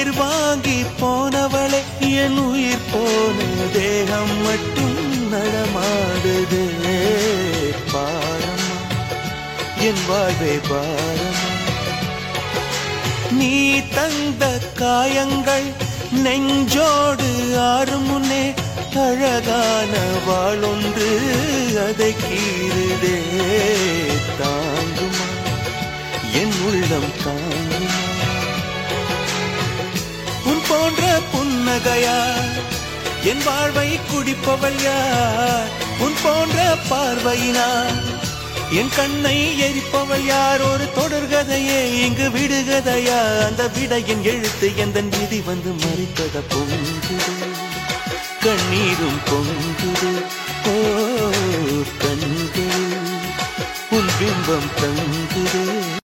உயிர் வாங்கி போனவளே என் உயிர் போன தேகம் மட்டும் நடமாடுதே பாரம்மா என் வாழ்வே பாரம்மா நீ தந்த காயங்கள் நெஞ்சோடு ஆறும் முன்னே அழகான வாளொன்று அதை கீறுதே தாங்குமா என் உள்ளம் தாங்குமா உன் போன்ற புன்னகையா என் வாழ்வை குடிப்பவள் யார் உன் போன்ற பார்வையினா என் கண்ணை எரிப்பவள் யார் ஒரு தொடர்கதையே இங்கு விடுகதையா அந்த விடையின் எழுத்து எந்த விதி வந்து மறித்தத பொங்குது கண்ணீரும் பொங்குது ஓ கண்கள் உன் பிம்பம் தங்குது